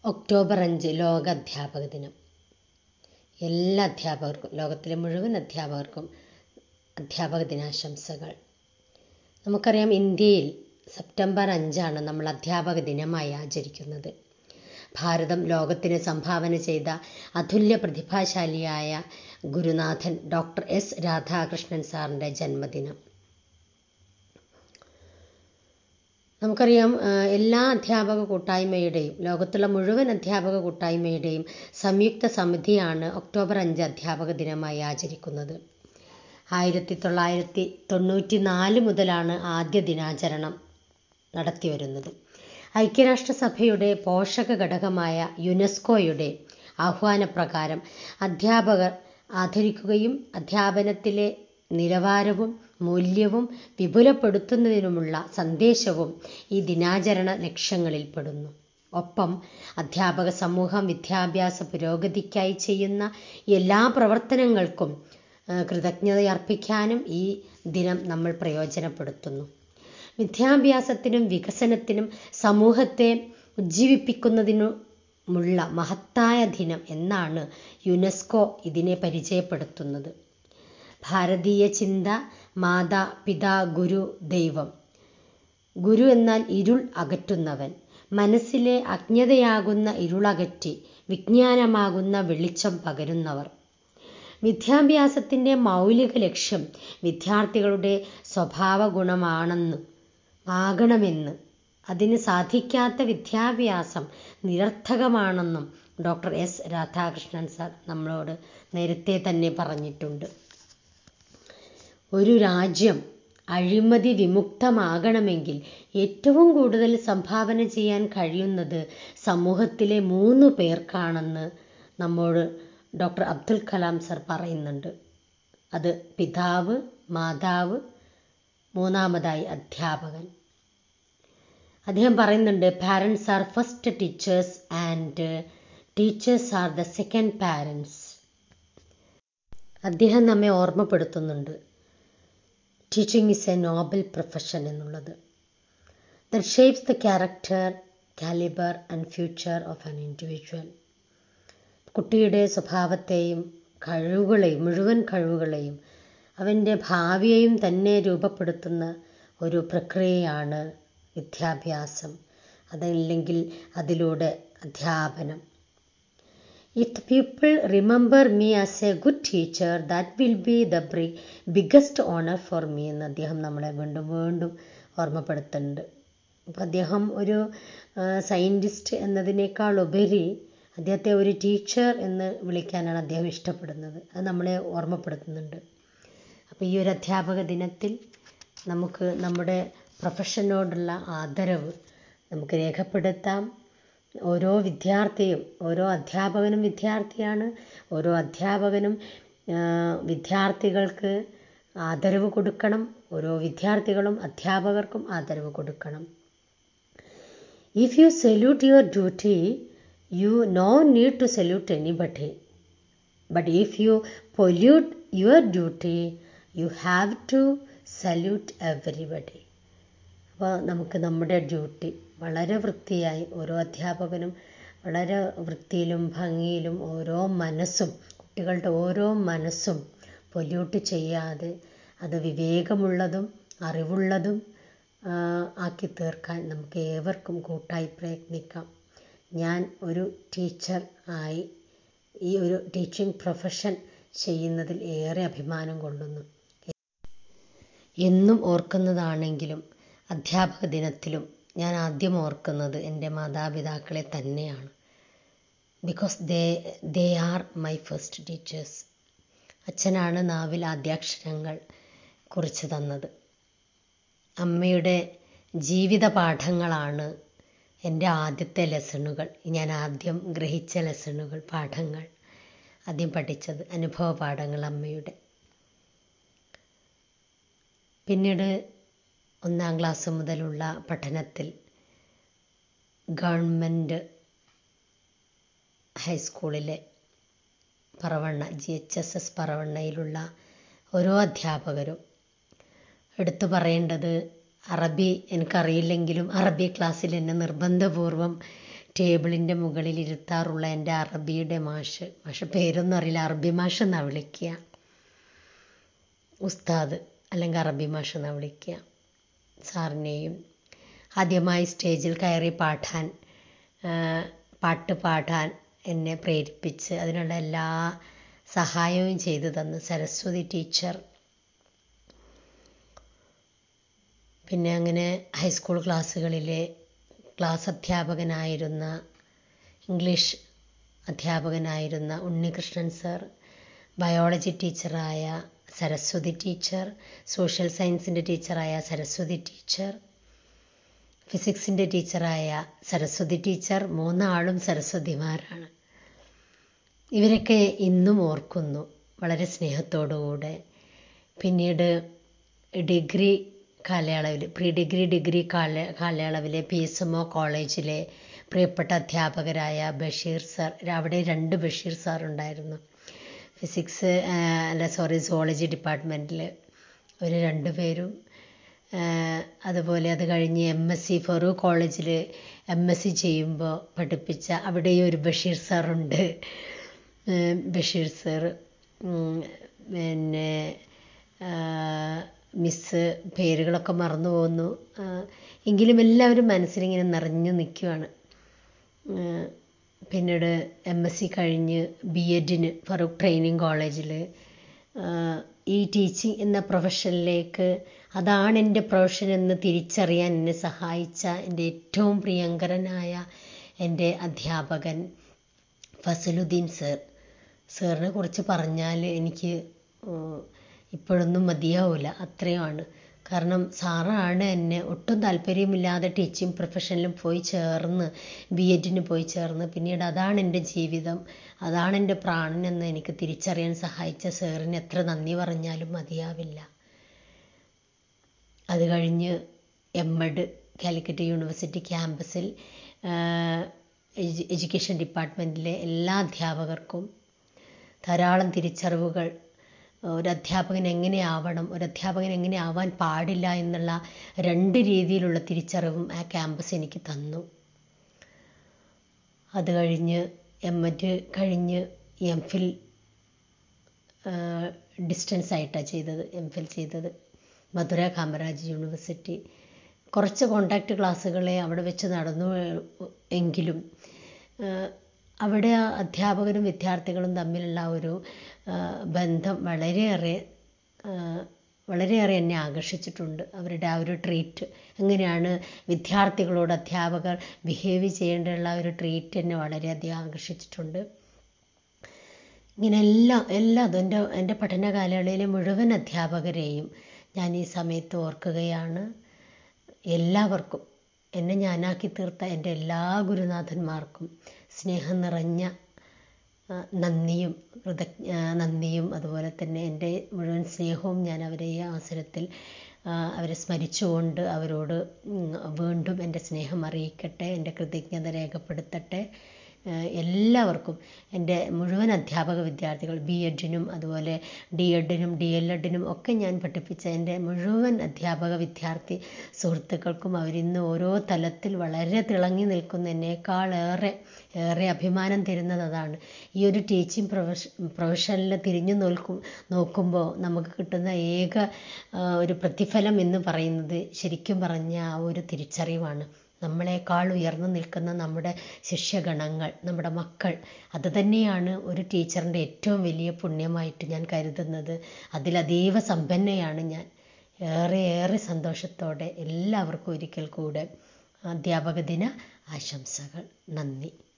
October അഞ്ച് ലോക അധ്യാപക ദിനം എല്ലാ അധ്യാപകർക്കും ലോകത്തിലെ മുഴുവൻ അധ്യാപകർക്കും അധ്യാപക ദിനാശംസകൾ നമുക്കറിയാം ഇന്ത്യയിൽ സെപ്റ്റംബർ അഞ്ചാണ് നമ്മൾ അധ്യാപക ദിനമായി ആചരിക്കുന്നത് ഭാരതം ലോകത്തിന് സംഭാവന ചെയ്ത അതുല്യ പ്രതിഭാശാലിയായ ഗുരുനാഥൻ ഡോക്ടർ എസ് രാധാകൃഷ്ണൻ സാറിൻ്റെ ജന്മദിനം നമുക്കറിയാം എല്ലാ അധ്യാപക കൂട്ടായ്മയുടെയും ലോകത്തുള്ള മുഴുവൻ അധ്യാപക കൂട്ടായ്മയുടെയും സംയുക്ത സമിതിയാണ് ഒക്ടോബർ അഞ്ച് അധ്യാപക ദിനമായി ആചരിക്കുന്നത് ആയിരത്തി തൊള്ളായിരത്തി തൊണ്ണൂറ്റി നാല് മുതലാണ് ആദ്യ ദിനാചരണം നടത്തി വരുന്നത് ഐക്യരാഷ്ട്രസഭയുടെ പോഷക ഘടകമായ യുനെസ്കോയുടെ ആഹ്വാനപ്രകാരം അധ്യാപകർ ആദരിക്കുകയും അധ്യാപനത്തിലെ നിലവാരവും മൂല്യവും വിപുലപ്പെടുത്തുന്നതിനുമുള്ള സന്ദേശവും ഈ ദിനാചരണ ലക്ഷ്യങ്ങളിൽ പെടുന്നു ഒപ്പം അധ്യാപക സമൂഹം വിദ്യാഭ്യാസ പുരോഗതിക്കായി ചെയ്യുന്ന എല്ലാ പ്രവർത്തനങ്ങൾക്കും കൃതജ്ഞതയർപ്പിക്കാനും ഈ ദിനം നമ്മൾ പ്രയോജനപ്പെടുത്തുന്നു വിദ്യാഭ്യാസത്തിനും വികസനത്തിനും സമൂഹത്തെ ഉജ്ജീവിപ്പിക്കുന്നതിനുമുള്ള മഹത്തായ ദിനം എന്നാണ് യുനെസ്കോ ഇതിനെ പരിചയപ്പെടുത്തുന്നത് ഭാരതീയ ചിന്ത മാതാ പിതാ ഗുരു ദൈവം ഗുരു എന്നാൽ ഇരുൾ അകറ്റുന്നവൻ മനസ്സിലെ അജ്ഞതയാകുന്ന ഇരുളകറ്റി വിജ്ഞാനമാകുന്ന വെളിച്ചം പകരുന്നവർ വിദ്യാഭ്യാസത്തിൻ്റെ മൗലിക ലക്ഷ്യം വിദ്യാർത്ഥികളുടെ സ്വഭാവ ഗുണമാണെന്ന് ആകണമെന്ന് അതിന് സാധിക്കാത്ത വിദ്യാഭ്യാസം നിരർത്ഥകമാണെന്നും ഡോക്ടർ എസ് രാധാകൃഷ്ണൻ സാർ നമ്മളോട് നേരത്തെ തന്നെ പറഞ്ഞിട്ടുണ്ട് ഒരു രാജ്യം അഴിമതി വിമുക്തമാകണമെങ്കിൽ ഏറ്റവും കൂടുതൽ സംഭാവന ചെയ്യാൻ കഴിയുന്നത് സമൂഹത്തിലെ മൂന്ന് പേർക്കാണെന്ന് നമ്മോട് ഡോക്ടർ അബ്ദുൽ കലാം സർ പറയുന്നുണ്ട് അത് പിതാവ് മാതാവ് മൂന്നാമതായി അധ്യാപകൻ അദ്ദേഹം പറയുന്നുണ്ട് parents are first teachers and teachers are the second parents അദ്ദേഹം നമ്മെ ഓർമ്മപ്പെടുത്തുന്നുണ്ട് teaching is a noble profession എന്നുള്ളത് that shapes the character calibre and future of an individual കുട്ടിയുടെ സ്വഭാവത്തെയും കഴിവുകളെയും മുഴുവൻ കഴിവുകളെയും അവൻ്റെ ഭാവിയെയും തന്നെ രൂപപ്പെടുത്തുന്ന ഒരു പ്രക്രിയയാണ് വിദ്യാഭ്യാസം അതല്ലെങ്കിൽ അതിലൂടെ അധ്യാപനം if the people remember me as a good teacher that will be the ബ്രി ബിഗ്ഗസ്റ്റ് ഓണർ ഫോർ മീ എന്ന് അദ്ദേഹം നമ്മളെ വീണ്ടും വീണ്ടും ഓർമ്മപ്പെടുത്തുന്നുണ്ട് അപ്പോൾ അദ്ദേഹം ഒരു സയൻറ്റിസ്റ്റ് എന്നതിനേക്കാൾ ഉപരി അദ്ദേഹത്തെ ഒരു ടീച്ചർ എന്ന് വിളിക്കാനാണ് അദ്ദേഹം ഇഷ്ടപ്പെടുന്നത് അത് നമ്മളെ ഓർമ്മപ്പെടുത്തുന്നുണ്ട് അപ്പോൾ ഈ ഒരു അധ്യാപക ദിനത്തിൽ നമുക്ക് നമ്മുടെ പ്രൊഫഷനോടുള്ള ആദരവ് നമുക്ക് രേഖപ്പെടുത്താം ഓരോ വിദ്യാർത്ഥിയും ഓരോ അധ്യാപകനും വിദ്യാർത്ഥിയാണ് ഓരോ അധ്യാപകനും വിദ്യാർത്ഥികൾക്ക് ആദരവ് കൊടുക്കണം ഓരോ വിദ്യാർത്ഥികളും അധ്യാപകർക്കും ആദരവ് കൊടുക്കണം if you salute your duty you no need to salute anybody. But if you pollute your duty, you have to salute everybody. അപ്പോൾ നമുക്ക് നമ്മുടെ ഡ്യൂട്ടി വളരെ വൃത്തിയായി ഓരോ അധ്യാപകനും വളരെ വൃത്തിയിലും ഭംഗിയിലും ഓരോ മനസ്സും കുട്ടികളുടെ ഓരോ മനസ്സും പൊല്യൂട്ട് ചെയ്യാതെ അത് വിവേകമുള്ളതും അറിവുള്ളതും ആക്കി തീർക്കാൻ നമുക്ക് ഏവർക്കും കൂട്ടായി പ്രയത്നിക്കാം ഞാൻ ഒരു ടീച്ചർ ആയി ഈ ഒരു ടീച്ചിങ് പ്രൊഫഷൻ ചെയ്യുന്നതിൽ ഏറെ അഭിമാനം കൊള്ളുന്നു എന്നും ഓർക്കുന്നതാണെങ്കിലും അധ്യാപക ദിനത്തിലും ഞാൻ ആദ്യം ഓർക്കുന്നത് എൻ്റെ മാതാപിതാക്കളെ തന്നെയാണ് because they they are my first teachers അച്ഛനാണ് നാവിൽ ആദ്യാക്ഷരങ്ങൾ കുറിച്ച് തന്നത് അമ്മയുടെ ജീവിത പാഠങ്ങളാണ് എൻ്റെ ആദ്യത്തെ ലെസണുകൾ ഞാൻ ആദ്യം ഗ്രഹിച്ച ലെസണുകൾ പാഠങ്ങൾ ആദ്യം പഠിച്ചത് അനുഭവ പാഠങ്ങൾ അമ്മയുടെ പിന്നീട് ഒന്നാം ക്ലാസ് മുതലുള്ള പഠനത്തിൽ ഗവൺമെൻറ് ഹൈസ്കൂളിലെ Paravanna G H S S പറവണ്ണയിലുള്ള ഓരോ അധ്യാപകരും എടുത്തു പറയേണ്ടത് അറബി എനിക്കറിയില്ലെങ്കിലും അറബി ക്ലാസ്സിൽ എന്നെ നിർബന്ധപൂർവം ടേബിളിൻ്റെ മുകളിൽ ഇരുത്താറുള്ള എൻ്റെ അറബിയുടെ മാഷ് മാഷ് പേരൊന്നും അറിയില്ല അറബി മാഷ് എന്നാണ് വിളിക്കുക ഉസ്താദ് അല്ലെങ്കിൽ അറബി മാഷ് എന്നാണ് വിളിക്കുക സാറിനെയും ആദ്യമായി സ്റ്റേജിൽ കയറി പാടാൻ പാട്ട് പാടാൻ എന്നെ പ്രേരിപ്പിച്ച് അതിനുള്ള എല്ലാ സഹായവും ചെയ്തു തന്നു സരസ്വതി ടീച്ചർ പിന്നെ അങ്ങനെ ഹൈസ്കൂൾ ക്ലാസ്സുകളിലെ ക്ലാസ് അധ്യാപകനായിരുന്ന ഇംഗ്ലീഷ് അധ്യാപകനായിരുന്ന ഉണ്ണികൃഷ്ണൻ സർ ബയോളജി ടീച്ചറായ സരസ്വതി ടീച്ചർ സോഷ്യൽ സയൻസിൻ്റെ ടീച്ചറായ സരസ്വതി ടീച്ചർ ഫിസിക്സിൻ്റെ ടീച്ചറായ സരസ്വതി ടീച്ചർ മൂന്നാളും സരസ്വതിമാരാണ് ഇവരൊക്കെ ഇന്നും ഓർക്കുന്നു വളരെ സ്നേഹത്തോടുകൂടെ പിന്നീട് ഡിഗ്രി കാലയളവിൽ പ്രീ ഡിഗ്രി ഡിഗ്രി കാല കാലയളവിലെ പി എസ് എം ഒ കോളേജിലെ പ്രിയപ്പെട്ട അധ്യാപകരായ ബഷീർ സാർ അവിടെ രണ്ട് ബഷീർ സാർ ഉണ്ടായിരുന്നു ഫിസിക്സ് അല്ല സോറി സുവോളജി ഡിപ്പാർട്ട്മെൻറ്റിൽ അവർ രണ്ടുപേരും അതുപോലെ അത് കഴിഞ്ഞ് എം എസ് സി ഫറൂഖ് കോളേജിൽ എം എസ് സി ചെയ്യുമ്പോൾ പഠിപ്പിച്ച അവിടെയും ഒരു ബഷീർ സാറുണ്ട് ബഷീർ സാർ പിന്നെ മിസ്സ് പേരുകളൊക്കെ മറന്നു പോകുന്നു എങ്കിലും എല്ലാവരും മനസ്സിലിങ്ങനെ നിറഞ്ഞു നിൽക്കുകയാണ് പിന്നീട് എം എസ് സി കഴിഞ്ഞ് ബി എഡിന് ഫറൂഖ് ട്രെയിനിങ് കോളേജിൽ ഈ ടീച്ചിങ് എന്ന പ്രൊഫഷനിലേക്ക് അതാണ് എൻ്റെ പ്രൊഫഷൻ എന്ന് തിരിച്ചറിയാൻ എന്നെ സഹായിച്ച എൻ്റെ ഏറ്റവും പ്രിയങ്കരനായ എൻ്റെ അധ്യാപകൻ ഫസലുദ്ദീൻ സർ സാറിനെ കുറിച്ച് പറഞ്ഞാൽ എനിക്ക് ഇപ്പോഴൊന്നും മതിയാവില്ല അത്രയുമാണ് കാരണം സാറാണ് എന്നെ ഒട്ടും താല്പര്യമില്ലാതെ ടീച്ചിങ് പ്രൊഫഷനിലും പോയി ചേർന്ന് ബി എഡിന് പോയി ചേർന്ന് പിന്നീട് അതാണ് എൻ്റെ ജീവിതം അതാണ് എൻ്റെ പ്രാണനെന്ന് എനിക്ക് തിരിച്ചറിയാൻ സഹായിച്ച സാറിന് എത്ര നന്ദി പറഞ്ഞാലും മതിയാവില്ല അത് കഴിഞ്ഞ് എം എഡ് കാലിക്കറ്റ് യൂണിവേഴ്സിറ്റി ക്യാമ്പസിൽ എഡ്യൂക്കേഷൻ ഡിപ്പാർട്ട്മെൻറ്റിലെ എല്ലാ അധ്യാപകർക്കും ധാരാളം തിരിച്ചറിവുകൾ ഒരു അധ്യാപകൻ എങ്ങനെ ആവണം ഒരു അധ്യാപകൻ എങ്ങനെ ആവാൻ പാടില്ല എന്നുള്ള രണ്ട് രീതിയിലുള്ള തിരിച്ചറിവും ആ ക്യാമ്പസ് എനിക്ക് തന്നു അത് കഴിഞ്ഞ് എം എഡ് കഴിഞ്ഞ് എം ഫിൽ ഡിസ്റ്റൻസ് ആയിട്ടാണ് ചെയ്തത് എം ഫിൽ ചെയ്തത് മധുര കാമരാജ് യൂണിവേഴ്സിറ്റി കുറച്ച് കോണ്ടാക്റ്റ് ക്ലാസ്സുകളെ അവിടെ വെച്ച് നടന്നു എങ്കിലും അവിടെ അധ്യാപകരും വിദ്യാർത്ഥികളും തമ്മിലുള്ള ഒരു ബന്ധം വളരെയേറെ വളരെയേറെ എന്നെ ആകർഷിച്ചിട്ടുണ്ട് അവരുടെ ആ ഒരു ട്രീറ്റ് എങ്ങനെയാണ് വിദ്യാർത്ഥികളോട് അധ്യാപകർ ബിഹേവ് ചെയ്യേണ്ടുള്ള ഒരു ട്രീറ്റ് എന്നെ വളരെയധികം ആകർഷിച്ചിട്ടുണ്ട് ഇങ്ങനെ എല്ലാ എല്ലാ എൻ്റെ എൻ്റെ പഠന കാലയളവിലെ മുഴുവൻ അധ്യാപകരെയും ഞാൻ ഈ സമയത്ത് ഓർക്കുകയാണ് എല്ലാവർക്കും എന്നെ ഞാനാക്കി തീർത്ത എൻ്റെ എല്ലാ ഗുരുനാഥന്മാർക്കും സ്നേഹം നിറഞ്ഞ നന്ദിയും കൃതജ്ഞ നന്ദിയും അതുപോലെ തന്നെ എൻ്റെ മുഴുവൻ സ്നേഹവും ഞാൻ അവരെ ഈ അവസരത്തിൽ അവരെ സ്മരിച്ചുകൊണ്ട് അവരോട് വീണ്ടും എൻ്റെ സ്നേഹം അറിയിക്കട്ടെ എൻ്റെ കൃതജ്ഞത രേഖപ്പെടുത്തട്ടെ എല്ലാവർക്കും എൻ്റെ മുഴുവൻ അധ്യാപക വിദ്യാർത്ഥികൾ ബി എഡിനും അതുപോലെ ഡി എഡിനും ഡി എൽ എഡിനും ഒക്കെ ഞാൻ പഠിപ്പിച്ച എൻ്റെ മുഴുവൻ അധ്യാപക വിദ്യാർത്ഥി സുഹൃത്തുക്കൾക്കും അവരിന്ന് ഓരോ തലത്തിൽ വളരെ തിളങ്ങി നിൽക്കുന്ന എന്നേക്കാളേറെ ഏറെ അഭിമാനം തരുന്നത് അതാണ് ഈ ഒരു ടീച്ചിങ് പ്രൊഫഷ പ്രൊഫഷനിൽ തിരിഞ്ഞു നോക്കും നോക്കുമ്പോൾ നമുക്ക് കിട്ടുന്ന ഏക ഒരു പ്രതിഫലം എന്ന് പറയുന്നത് ശരിക്കും പറഞ്ഞ ആ ഒരു തിരിച്ചറിവാണ് നമ്മളെക്കാൾ ഉയർന്നു നിൽക്കുന്ന നമ്മുടെ ശിഷ്യഗണങ്ങൾ നമ്മുടെ മക്കൾ അത് തന്നെയാണ് ഒരു ടീച്ചറിൻ്റെ ഏറ്റവും വലിയ പുണ്യമായിട്ട് ഞാൻ കരുതുന്നത് അതിലതീവ സമ്പന്നയാണ് ഞാൻ ഏറെ ഏറെ സന്തോഷത്തോടെ എല്ലാവർക്കും ഒരിക്കൽ കൂടെ അധ്യാപക ദിന ആശംസകൾ നന്ദി